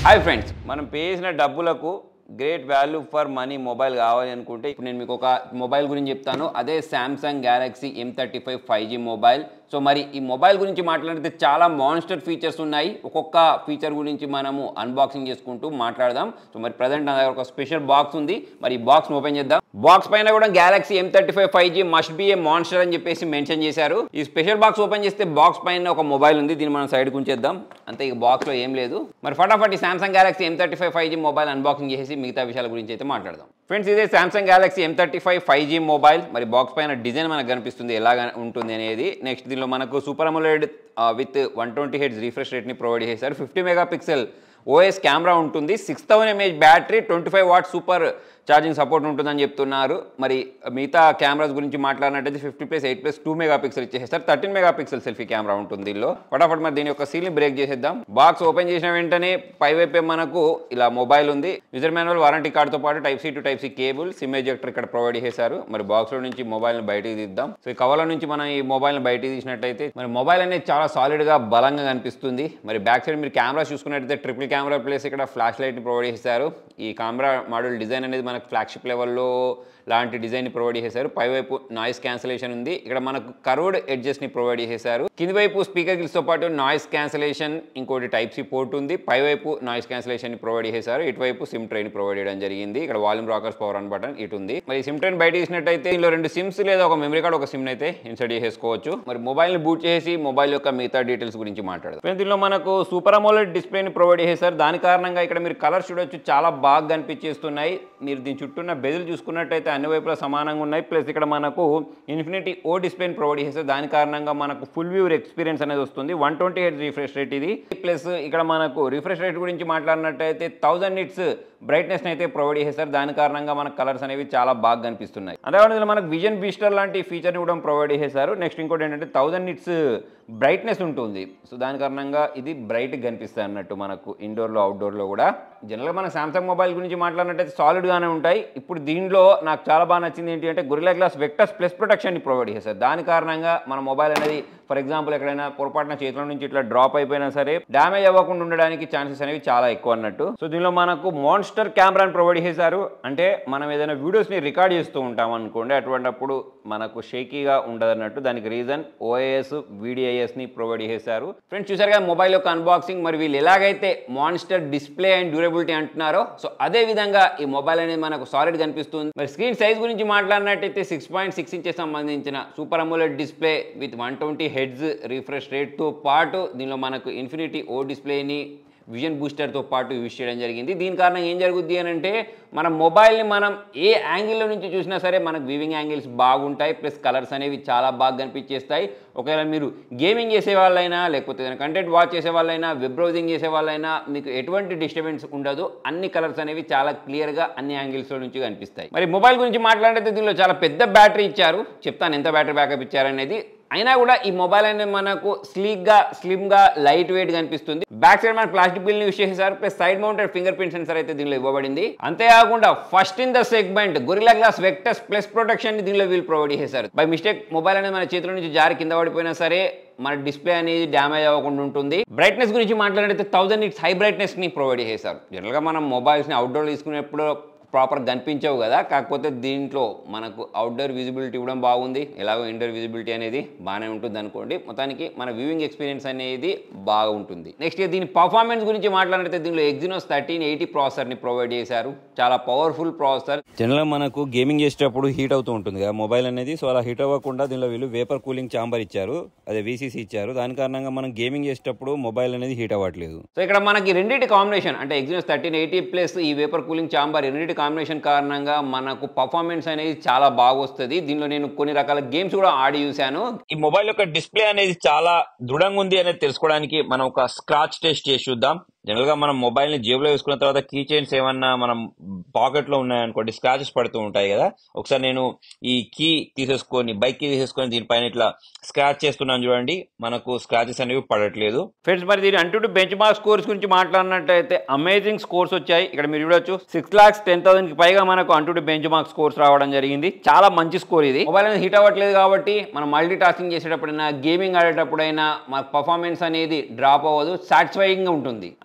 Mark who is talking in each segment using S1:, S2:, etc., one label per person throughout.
S1: hi friends మనం pay చేసిన డబ్బులకు great value for money mobile కావాలి అనుకుంటే ఇప్పుడు నేను మీకు ఒక మొబైల్ గురించి చెప్తాను అదే Samsung Galaxy M thirty five five G mobile so మరి ఈ మొబైల్ గురించి మాట్లాడితే చాలా మాన్స్టర్ ఫీచర్స్ ఉన్నాయి ఒక్కొక్క ఫీచర్ గురించి మనము అన్బాక్సింగ్ చేసుకుంటూ మాట్లాడదాం సో మరి ప్రజెంట్ నా దగ్గర ఒక స్పెషల్ బాక్స్ ఉంది మరి ఈ బాక్స్ ఓపెన్ చేద్దాం బాక్స్ పైన కూడా Galaxy M thirty five five G must be a monster అని చెప్పేసి మెన్షన్ చేశారు ఈ స్పెషల్ బాక్స్ ఓపెన్ చేస్తే బాక్స్ పైన ఒక మొబైల్ ఉంది దీన్ని మనం సైడ్ ఉంచేద్దాం అంతే ఈ బాక్స్ లో ఏం లేదు మరి ఫటాఫట్ ఈ Samsung Galaxy M thirty five five G mobile unboxing చేసి మిగతా విషయాల గురించి అయితే మాట్లాడదాం ఫ్రెండ్స్ ఇదే Samsung Galaxy M thirty five five G mobile మరి బాక్స్ పైన డిజైన్ మనకు కనిపిస్తుంది ఎలాగ ఉంటుంది అనేది నెక్స్ట్ దీనిలో మనకు super AMOLED with one twenty hertz refresh రేట్ని ప్రొవైడ్ చేశారు fifty megapixel OIS camera ఉంటుంది six thousand mAh battery twenty five watt super charging support ఉంటుందని చెప్తున్నారు మరి మిగతా కెమెరాస్ గురించి మాట్లాడినట్టయితే fifty plus eight plus two megapixel ఇచ్చేస్తారు thirteen megapixel selfie camera ఉంటుంది దీనిలో ఫటాఫట్ మరి దీని యొక్క సీల్ని బ్రేక్ చేసేద్దాం బాక్స్ ఓపెన్ చేసిన వెంటనే పై వైపే మనకు ఇలా మొబైల్ ఉంది యూజర్ మాన్యువల్ వారంటీ కార్డుతో పాటు type C to type C cable SIM ejector ఇక్కడ ప్రొవైడ్ చేశారు మరి బాక్స్ లో నుంచి మొబైల్ ని బయటికి తీద్దాం సో ఈ కవర్ల నుంచి మనం ఈ మొబైల్ ని బయటికి తీసినట్టయితే మరి మొబైల్ అనేది చాలా సాలిడ్ గా బలంగా కనిపిస్తుంది మరి బ్యాక్ సైడ్ మీరు కెమెరా చూసుకున్నట్టయితే ట్రిపుల్ కెమెరా ప్లేస్ ఇక్కడ ఫ్లాష్ లైట్ ని ప్రొవైడ్ చేశారు ఈ కెమెరా మోడల్ డిజైన్ అనేది మనకు ఫ్లాగ్షిప్ లెవెల్లో లాంటి డిజైన్ ని ప్రొవైడ్ చేశారు పై వైపు నాయిస్ క్యాన్సలేషన్ ఉంది ఇక్కడ మనకు కర్వ్డ్ ఎడ్జెస్ ని ప్రొవైడ్ చేశారు కింది వైపు స్పీకర్ గిల్స్ తో పాటు నాయిస్ క్యాన్సలేషన్ ఇంకోటి టైప్ సి పోర్ట్ ఉంది పై వైపు నాయిస్ క్యాన్సలేషన్ ని ప్రొవైడ్ చేశారు ఇటువైపు సిమ్ ట్రైన్ ప్రొవైడ్ చేయడం జరిగింది ఇక్కడ volume rockers power on button ఇటు ఉంది మరి సిమ్ ట్రైన్ బయట తీసినట్టయితే ఇందులో రెండు సిమ్స్ లేదా ఒక మెమరీ కార్డ్ ఒక సిమ్ అయితే ఇన్సర్ట్ చేసేసుకోవచ్చు మరి మొబైల్ ని బూట్ చేసి మొబైల్ యొక్క మిగతా డీటెయిల్స్ గురించి మాట్లాడదాం Friends, దీనిలో మనకు సూపర్ అమోలెడ్ డిస్ప్లే ని ప్రొవైడ్ చేశారు దాని కారణంగా ఇక్కడ మీరు కలర్స్ చూడొచ్చు చాలా బాగా కనిపించేస్తున్నాయి మీరు దీని చుట్టూ ఉన్న బెదిలు చూసుకున్నట్టయితే అన్ని వైపులా సమానంగా ఉన్నాయి ప్లస్ ఇక్కడ మనకు ఇన్ఫినిటీ ఓ డిస్ప్లేని ప్రొవైడ్ చేశారు దాని కారణంగా మనకు ఫుల్ వ్యూ ఎక్స్పీరియన్స్ అనేది వస్తుంది one twenty eight refresh rate ఇది ప్లస్ ఇక్కడ మనకు రిఫ్రెష్ రేట్ గురించి మాట్లాడినట్టయితే థౌజండ్ నిట్స్ బ్రైట్నెస్ అయితే ప్రొవైడ్ చేశారు దాని కారణంగా మనకు కలర్స్ అనేవి చాలా బాగా కనిపిస్తున్నాయి అంతేకాకుండా ఇందులో మనకు విజన్ బీస్టర్ లాంటి ఫీచర్ని కూడా ప్రొవైడ్ చేశారు నెక్స్ట్ ఇంకోటి ఏంటంటే థౌజండ్ నిట్స్ బ్రైట్నెస్ ఉంటుంది సో దాని కారణంగా ఇది బ్రైట్ కనిపిస్తుంది అన్నట్టు మనకు ఇండోర్లో అవుట్డోర్లో కూడా జనరల్గా మన సామ్సంగ్ మొబైల్ గురించి మాట్లాడినట్టయితే సాలిడ్గానే ఉంటాయి ఇప్పుడు దీనిలో నాకు చాలా బాగా నచ్చింది ఏంటి అంటే గొరిలా గ్లాస్ వెక్టర్స్ ప్లస్ ప్రొటెక్షన్ని ప్రొవైడ్ చేశారు దాని కారణంగా మన మొబైల్ అనేది ఫర్ ఎగ్జాంపుల్ ఎక్కడైనా పొరపాటున చేతుల నుంచి ఇట్లా డ్రాప్ అయిపోయినా సరే డ్యామేజ్ అవ్వకుండా ఉండడానికి ఛాన్సెస్ అనేవి చాలా ఎక్కువ అన్నట్టు సో దీనిలో మనకు మాన్స్టర్ కెమెరాని ప్రొవైడ్ చేశారు అంటే మనం ఏదైనా వీడియోస్ని రికార్డ్ చేస్తూ ఉంటాం అనుకోండి అటువంటిప్పుడు మనకు షేకీగా ఉండదు అన్నట్టు దానికి రీజన్ ఓఏఎస్ వీడిఐఎస్ని ప్రొవైడ్ చేశారు ఫ్రెండ్స్ చూసారు కదా మొబైల్ యొక్క అన్బాక్సింగ్ మరి వీళ్ళు ఎలాగైతే మాన్స్టర్ డిస్ప్లే అండ్ డ్యూరబిలిటీ అంటున్నారో సో అదే విధంగా ఈ మొబైల్ అనేది మనకు సాలిడ్ కనిపిస్తుంది మరి స్క్రీన్ సైజ్ గురించి మాట్లాడినట్టయితే సిక్స్ పాయింట్ సిక్స్ ఇంచెస్ సంబంధించిన super AMOLED display with one twenty hertz refresh రేట్తో పాటు దీనిలో మనకు ఇన్ఫినిటీ ఓ డిస్ప్లేని విజన్ బూస్టర్తో పాటు యూజ్ చేయడం జరిగింది దీని కారణంగా ఏం జరుగుద్ది అని అంటే మన మొబైల్ని మనం ఏ యాంగిల్లో నుంచి చూసినా సరే మనకు వివింగ్ యాంగిల్స్ బాగుంటాయి ప్లస్ కలర్స్ అనేవి చాలా బాగా కనిపించేస్తాయి ఒకవేళ మీరు గేమింగ్ చేసే వాళ్ళైనా లేకపోతే ఏదైనా కంటెంట్ వాచ్ చేసే వాళ్ళైనా వెబ్ బ్రౌజింగ్ చేసే వాళ్ళైనా మీకు ఎటువంటి డిస్టర్బెన్స్ ఉండదు అన్ని కలర్స్ అనేవి చాలా క్లియర్గా అన్ని యాంగిల్స్లో నుంచి కనిపిస్తాయి మరి మొబైల్ గురించి మాట్లాడితే దీనిలో చాలా పెద్ద బ్యాటరీ ఇచ్చారు చెప్తాను ఎంత బ్యాటరీ బ్యాకప్ ఇచ్చారనేది అయినా కూడా ఈ మొబైల్ అనేది మనకు స్లీక్ గా స్లిమ్ గా లైట్ వెయిట్ కనిపిస్తుంది బ్యాక్ సైడ్ మన ప్లాస్టిక్ బిల్ ని యూస్ చేసేసారు plus side mounted fingerprint sensor అయితే దీనిలో ఇవ్వబడింది అంతేకాకుండా first in the segment Gorilla Glass Victus plus protection ని దీనిలో వీళ్ళు ప్రొవైడ్ చేశారు బై మిస్టేక్ మొబైల్ అనేది మన చేతిలో నుంచి జారి కింద పడిపోయినా సరే మన డిస్ప్లే అనేది డ్యామేజ్ అవ్వకుండా ఉంటుంది బ్రైట్నెస్ గురించి మాట్లాడితే థౌసండ్ ఇట్స్ హై బ్రైట్నెస్ ని ప్రొవైడ్ చేశారు జనరల్గా మనం మొబైల్స్ ని అవుట్డోర్ తీసుకునేప్పుడు ప్రాపర్ కనిపించవు కదా కాకపోతే దీంట్లో మనకు అవుట్డోర్ విజిబిలిటీ ఇవ్వడం బాగుంది ఎలాగో ఇండోర్ విజిబిలిటీ అనేది బాగానే ఉంటుంది అనుకోండి మొత్తానికి మన వ్యూవింగ్ ఎక్స్పీరియన్స్ అనేది బాగా ఉంటుంది నెక్స్ట్ దీని పర్ఫార్మెన్స్ గురించి మాట్లాడితే దీనిలో ఎగ్జినోస్ థర్టీన్ ఎయిటీ ప్రాసెసర్ని ప్రొవైడ్ చేశారు చాలా పవర్ఫుల్ ప్రాసెసర్
S2: జనరల్గా మనకు గేమింగ్ చేసేటప్పుడు హీట్ అవుతూ ఉంటుంది కదా మొబైల్ అనేది సో అలా హీట్ అవ్వకుండా దీనిలో వీళ్ళు వేపర్ కూలింగ్ చాంబర్ ఇచ్చారు అదే వీసీసీ ఇచ్చారు దాని కారణంగా మనం గేమింగ్ చేసేటప్పుడు మొబైల్ అనేది హీట్ అవ్వట్లేదు
S1: సో ఇక్కడ మనకి రెండింటి కాంబినేషన్ అంటే ఎగ్జినోస్ థర్టీన్ ఎయిటీ ప్లస్ ఈ వేపర్ కూలింగ్ చాంబర్ రెండింటి కాంబినేషన్ కారణంగా మనకు పర్ఫార్మెన్స్ అనేది చాలా బాగా వస్తుంది దీనిలో నేను కొన్ని రకాల గేమ్స్ కూడా ఆడి చూశాను
S2: ఈ మొబైల్ యొక్క డిస్ప్లే అనేది చాలా దృఢంగా ఉంది అనేది తెలుసుకోవడానికి మనం ఒక స్క్రాచ్ టెస్ట్ చేసి చూద్దాం జనరల్ గా మనం మొబైల్ ని జేబులో వేసుకున్న తర్వాత కీ చైన్స్ ఏమన్నా మనం పాకెట్ లో ఉన్నాయనుకోండి స్క్రాచెస్ పడుతూ ఉంటాయి కదా ఒకసారి నేను ఈ కీ తీసేసుకొని బైక్ కీ తీసేసుకొని దీనిపైన ఇట్లా స్క్రాచ్ చేస్తున్నాను చూడండి మనకు స్క్రాచెస్ అనేవి పడట్లేదు
S1: ఫ్రెండ్స్ మరి దీని అంటూ బెంచ్ మార్క్ స్కోర్స్ గురించి మాట్లాడినట్టయితే అమేజింగ్ స్కోర్స్ వచ్చాయి ఇక్కడ మీరు చూడొచ్చు సిక్స్ లాక్స్ టెన్ థౌసండ్ కి పైగా మనకు అంటూ బెంచ్ మార్క్ స్కోర్స్ రావడం జరిగింది చాలా మంచి స్కోర్ ఇది మొబైల్ అనేది హిట్ అవ్వట్లేదు కాబట్టి మనం మల్టీ టాస్కింగ్ చేసేటప్పుడైనా గేమింగ్ ఆడేటప్పుడైనా మన పర్ఫార్మెన్స్ అనేది డ్రాప్ అవ్వదు సాటిస్ఫైయింగ్ గా ఉంటుంది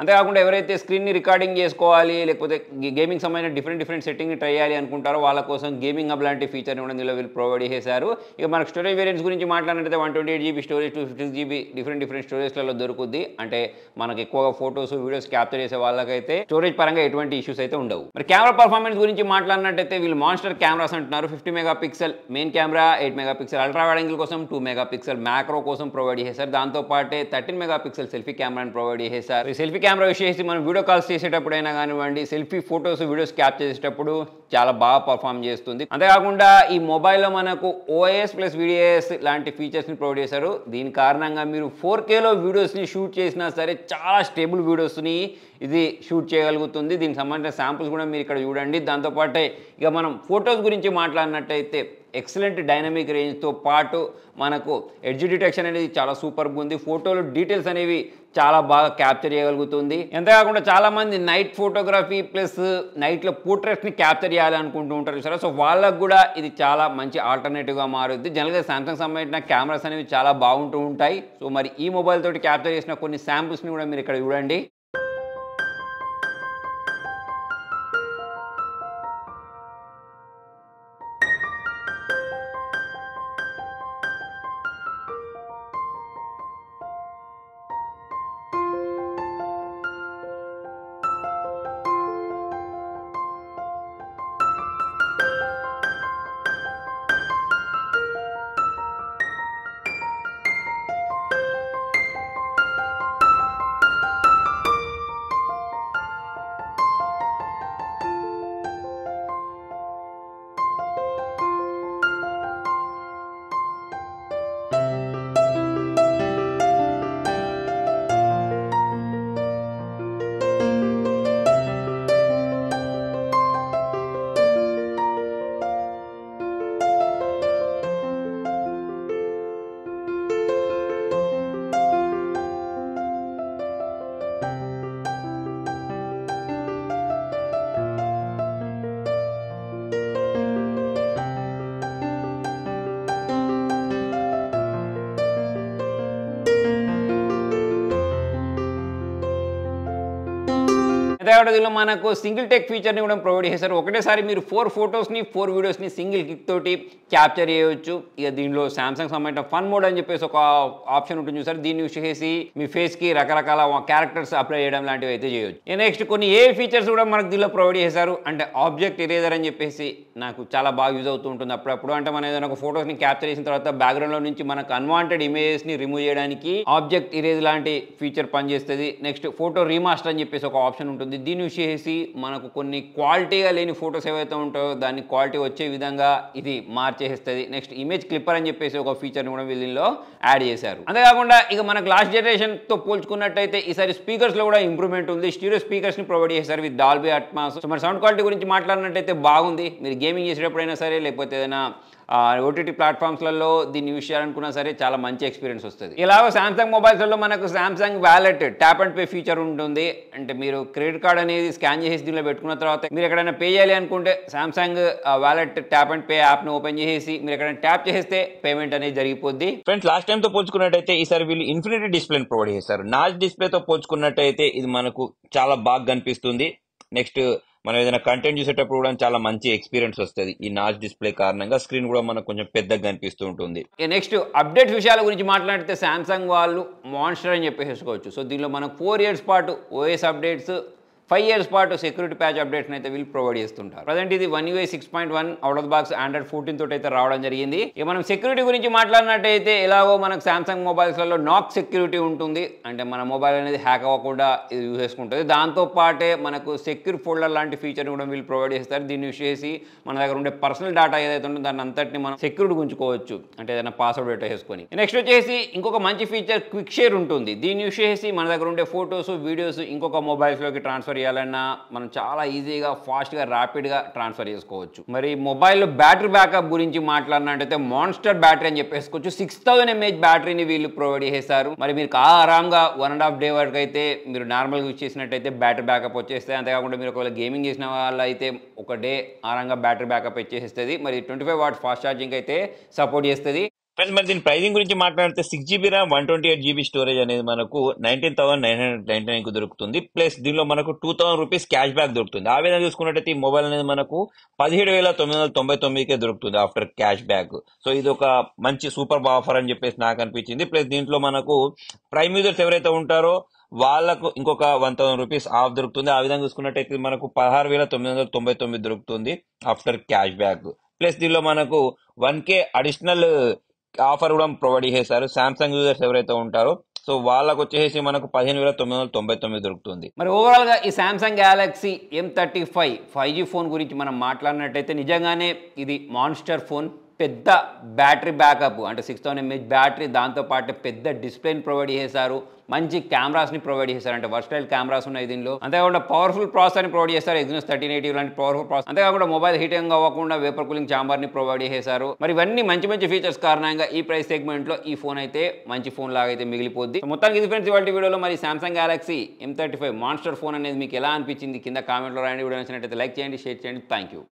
S1: అంతేకాకుండా ఎవరైతే స్క్రీన్ని రికార్డింగ్ చేసుకోవాలి లేకపోతే గేమింగ్ సంబంధించిన డిఫరెంట్ డిఫరెంట్ సెట్టింగ్ ట్రై చేయాలి అనుకుంటారో వాళ్ళ కోసం గేమింగ్ హబ్ లాంటి ఫీచర్ని కూడా ఇందులో వీళ్ళు ప్రొవైడ్ చేశారు ఇక మనకు స్టోరేజ్ వేరియంట్స్ గురించి మాట్లాడినట్లయితే one twenty eight GB storage two fifty GB different different స్టోరేజ్లలో దొరుకుద్ది అంటే మనకు ఎక్కువగా ఫోటోస్ వీడియోస్ క్యాప్చర్ చేసే వాళ్ళకైతే స్టోరేజ్ పరంగా ఎటువంటి ఇష్యూస్ అయితే ఉండవు మరి కెమెరా పర్ఫార్మెన్స్ గురించి మాట్లాడినట్టయితే వీళ్ళు మాన్స్టర్ కెమెరాస్ అంటున్నారు fifty megapixel main camera eight megapixel ultra wide angle కోసం టూ మెగా పిక్సెల్ మ్యాక్రో కోసం ప్రొవైడ్ చేశారు దాంతో పాటే థర్టీన్ మెగా పిక్సెల్ సెల్ఫీ కెమెరాని ప్రొవైడ్ చేశారు ఈ సెల్ఫీ కెమెరా విషయం మనం వీడియో కాల్స్ చేసేటప్పుడైనా కానివ్వండి సెల్ఫీ ఫొటోస్ వీడియోస్ క్యాప్చర్ చేసేటప్పుడు చాలా బాగా పర్ఫామ్ చేస్తుంది అంతేకాకుండా ఈ మొబైల్లో మనకు ఓఎస్ ప్లస్ వీడియోఎస్ లాంటి ఫీచర్స్ని ప్రొవైడ్ చేశారు దీని కారణంగా మీరు ఫోర్ కేలో వీడియోస్ని షూట్ చేసినా సరే చాలా స్టేబుల్ వీడియోస్ని ఇది షూట్ చేయగలుగుతుంది దీనికి సంబంధించిన శాంపుల్స్ కూడా మీరు ఇక్కడ చూడండి దాంతోపాటే ఇక మనం ఫొటోస్ గురించి మాట్లాడినట్టయితే ఎక్సలెంట్ డైనమిక్ రేంజ్తో పాటు మనకు ఎడ్జ్ డిటెక్షన్ అనేది చాలా సూపర్గా ఉంది ఫోటోలు డీటెయిల్స్ అనేవి చాలా బాగా క్యాప్చర్ చేయగలుగుతుంది అంతేకాకుండా చాలామంది నైట్ ఫోటోగ్రఫీ ప్లస్ నైట్లో పోర్ట్రేట్స్ని క్యాప్చర్ చేయాలి అనుకుంటూ ఉంటారు సరే సో వాళ్ళకు కూడా ఇది చాలా మంచి ఆల్టర్నేటివ్గా మారుద్ది జనరల్గా సామ్సంగ్ సంబంధించిన కెమెరాస్ అనేవి చాలా బాగుంటూ ఉంటాయి సో మరి ఈ మొబైల్ తోటి క్యాప్చర్ చేసిన కొన్ని శాంపుల్స్ని కూడా మీరు ఇక్కడ చూడండి అంతేకాకుండా దీనిలో మనకు సింగిల్ టెక్ ఫీచర్ని కూడా ప్రొవైడ్ చేశారు ఒకటేసారి మీరు ఫోర్ ఫొటోస్ని ఫోర్ వీడియోస్ని సింగిల్ క్లిక్ తోటి క్యాప్చర్ చేయవచ్చు ఇక దీనిలో సామ్సంగ్ సంబంధించిన ఫన్ మోడ్ అని చెప్పేసి ఒక ఆప్షన్ ఉంటుంది చూసారు దీన్ని యూస్ చేసి మీ ఫేస్కి రకరకాల క్యారెక్టర్స్ అప్లై చేయడం లాంటివి అయితే చేయొచ్చు నెక్స్ట్ కొన్ని ఏ ఫీచర్స్ కూడా మనకు దీనిలో ప్రొవైడ్ చేశారు అంటే ఆబ్జెక్ట్ ఇరేజర్ అని చెప్పేసి నాకు చాలా బాగా యూజ్ అవుతూ ఉంటుంది అప్పుడప్పుడు అంటే మనం ఏదైనా ఒక ఫోటోస్ని క్యాప్చర్ చేసిన తర్వాత బ్యాక్గ్రౌండ్లో నుంచి మనకు అన్వాంటెడ్ ఇమేజెస్ని రిమూవ్ చేయడానికి ఆబ్జెక్ట్ ఇరేజ్ లాంటి ఫీచర్ పనిచేస్తుంది నెక్స్ట్ ఫోటో రీమాస్టర్ అని చెప్పేసి ఒక ఆప్షన్ ఉంటుంది దీన్ని యూస్ చేసి మనకు కొన్ని క్వాలిటీగా లేని ఫొటోస్ ఏవైతే ఉంటాయో దాన్ని క్వాలిటీ వచ్చే విధంగా ఇది మార్చేస్తుంది నెక్స్ట్ ఇమేజ్ క్లిప్పర్ అని చెప్పేసి ఒక ఫీచర్ని కూడా వీళ్ళలో యాడ్ చేశారు అంతేకాకుండా ఇక మనకు లాస్ట్ జనరేషన్తో పోల్చుకున్నట్టయితే ఈసారి స్పీకర్స్లో కూడా ఇంప్రూవ్మెంట్ ఉంది స్టీరియో స్పీకర్స్ని ప్రొవైడ్ చేశారు విత్ డాల్బీ అట్మాస్ సో మరి సౌండ్ క్వాలిటీ గురించి మాట్లాడినట్టయితే బాగుంది మీరు గేమింగ్ చేసేటప్పుడైనా సరే లేకపోతే ఏదైనా ఓటీటీ ప్లాట్ఫామ్స్లలో దీన్ని యూస్ చేయాలనుకున్నా సరే చాలా మంచి ఎక్స్పీరియన్స్ వస్తుంది ఇలాగ సామ్సంగ్ మొబైల్స్లో మనకు Samsung wallet tap and pay feature ఉంటుంది అంటే మీరు క్రెడిట్ కార్డ్ అనేది స్కాన్ చేసి దీనిలో పెట్టుకున్న తర్వాత మీరు ఎక్కడైనా పే చేయాలి అనుకుంటే Samsung wallet tap and pay యాప్ను ఓపెన్ చేసి మీరు ఎక్కడైనా ట్యాప్ చేస్తే పేమెంట్ అనేది జరిగిపోద్ది
S2: ఫ్రెండ్స్ లాస్ట్ టైం తో పోల్చుకున్నట్టయితే ఈసారి వీళ్ళు ఇన్ఫినిటీ డిస్ప్లే ప్రొవైడ్ చేశారు నాచ్ డిస్ప్లే తో పోల్చుకున్నట్టయితే ఇది మనకు చాలా బాగా కనిపిస్తుంది నెక్స్ట్ మనం ఏదైనా కంటెంట్ చూసేటప్పుడు కూడా చాలా మంచి ఎక్స్పీరియన్స్ వస్తుంది ఈ నాచ్ డిస్ప్లే కారణంగా స్క్రీన్ కూడా మనకు కొంచెం పెద్దగా కనిపిస్తూ ఉంటుంది
S1: నెక్స్ట్ అప్డేట్ విషయాల గురించి మాట్లాడితే సామ్సంగ్ వాళ్ళు మాన్స్టర్ అని చెప్పేసుకోవచ్చు సో దీనిలో మనకు ఫోర్ ఇయర్స్ పాటు ఓఎస్ అప్డేట్స్ ఫైవ్ ఇయర్స్ పాటు సెక్యూరిటీ ప్యాచ్ అప్డేట్స్ అయితే వీళ్ళు ప్రొవైడ్ చేస్తుంటారు ప్రజెంట్ ఇది One UI six point one out of box Android fourteen తోటి అయితే రావడం జరిగింది ఇక మనం సెక్యూరిటీ గురించి మాట్లాడినట్టయితే ఎలాగో మనకు సామ్సంగ్ మొబైల్స్లలో నాక్ సెక్యూరిటీ ఉంటుంది అంటే మన మొబైల్ అనేది హ్యాక్ అవ్వకుండా ఇది యూజ్ చేసుకుంటుంది దాంతో పాటే మనకు సెక్యూర్ ఫోల్డర్ లాంటి ఫీచర్ కూడా వీళ్ళు ప్రొవైడ్ చేస్తారు దీన్ని యూస్ చేసి మన దగ్గర ఉండే పర్సనల్ డేటా ఏదైతే ఉంటుందో దాన్ని అంతటిని మనం సెక్యూరిటీ ఉంచుకోవచ్చు అంటే ఏదైనా పాస్వర్డ్ పెట్టేసుకొని నెక్స్ట్ వచ్చేసి ఇంకొక మంచి ఫీచర్ క్విక్ షేర్ ఉంటుంది దీన్ని యూస్ చేసి మన దగ్గర ఉండే ఫొటోస్ వీడియోస్ ఇంకొక మొబైల్స్లోకి ట్రాన్స్ఫర్ చేయాలన్నా మనం చాలా ఈజీగా ఫాస్ట్గా ర్యాపిడ్గా ట్రాన్స్ఫర్ చేసుకోవచ్చు మరి మొబైల్ బ్యాటరీ బ్యాకప్ గురించి మాట్లాడినట్టయితే మాన్స్టర్ బ్యాటరీ అని చెప్పేసుకోవచ్చు సిక్స్ థౌసండ్ ఎంఏహెచ్ బ్యాటరీని వీళ్ళు ప్రొవైడ్ చేశారు మరి మీరు ఆరామ్గా వన్ అండ్ హాఫ్ డే వరకు అయితే మీరు నార్మల్గా యూజ్ చేసినట్టయితే బ్యాటరీ బ్యాకప్ వచ్చేస్తాయి అంతేకాకుండా మీరు ఒకవేళ గేమింగ్ చేసిన వాళ్ళు అయితే ఒక డే ఆరంగా బ్యాటరీ బ్యాకప్ వచ్చేస్తుంది మరి twenty five watt fast charging అయితే సపోర్ట్ చేస్తుంది
S2: ఫ్రెండ్స్ మరి దీని ప్రైజింగ్ గురించి మాట్లాడితే six GB RAM one twenty eight GB storage అనేది మనకు nineteen thousand nine hundred ninety nine కు దొరుకుతుంది ప్లస్ దీనిలో మనకు two thousand rupees cash back దొరుకుతుంది ఆ విధంగా చూసుకున్నట్టయితే ఈ మొబైల్ అనేది మనకు పదిహేడు వేల తొమ్మిది వందల తొంభై తొమ్మిదికే దొరుకుతుంది ఆఫ్టర్ క్యాష్ బ్యాక్ సో ఇది ఒక మంచి సూపర్ ఆఫర్ అని చెప్పేసి నాకు అనిపించింది ప్లస్ దీంట్లో మనకు ప్రైమ్ యూజర్స్ ఎవరైతే ఉంటారో వాళ్ళకు ఇంకొక వన్ థౌసండ్ రూపీస్ ఆఫ్ దొరుకుతుంది ఆ విధంగా చూసుకున్నట్టయితే మనకు పదహారు వేల తొమ్మిది వందల తొంభై తొమ్మిది దొరుకుతుంది ఆఫ్టర్ క్యాష్ బ్యాక్ ప్లస్ దీనిలో మనకు వన్ కే అడిషనల్ ఆఫర్ కూడా ప్రొవైడ్ చేశారు సామ్సంగ్ యూజర్స్ ఎవరైతే ఉంటారో సో వాళ్ళకు వచ్చేసి మనకు పదిహేను వేల తొమ్మిది వందల తొంభై తొమ్మిది దొరుకుతుంది
S1: మరి ఓవరాల్గా ఈ Samsung Galaxy M thirty five five G phone గురించి మనం మాట్లాడినట్టయితే నిజంగానే ఇది మాన్స్టర్ ఫోన్ పెద్ద బ్యాటరీ బ్యాకప్ అంటే సిక్స్ థౌసండ్ ఎంహెచ్ బ్యాటరీ దాంతోపాటు పెద్ద డిస్ప్లేని ప్రొవైడ్ చేశారు మంచి కెమెరాస్ని ప్రొవైడ్ చేశారు అంటే వర్స్టైల్ కెమెరాస్ ఉన్నాయి దీనిలో అంతేకాకుండా పవర్ఫుల్ ప్రాసెసర్ని ప్రొవైడ్ చేస్తారు ఎగ్జినస్ థర్టీన్ ఎయిటీ లాంటి పవర్ఫుల్ ప్రాసెస్ అంతేకాకుండా మొబైల్ హీటింగ్ అవ్వకుండా వేపర్ కూలింగ్ ఛాంబర్ని ప్రొవైడ్ చేశారు మరి ఇవన్నీ మంచి మంచి ఫీచర్స్ కారణంగా ఈ ప్రైస్ సెగ్మెంట్లో ఈ ఫోన్ అయితే మంచి ఫోన్ లాగా అయితే మిగిలిపోద్ది సో మొత్తానికి ఇది ఫ్రెండ్స్ ఇవాళ వీడియోలో మరి Samsung Galaxy M thirty five monster phone అనేది మీకు ఎలా అనిపించింది కింద కామెంట్లో రాయండి వీడియో నచ్చినట్టయితే లైక్ చేయండి షేర్ చేయండి థ్యాంక్ యూ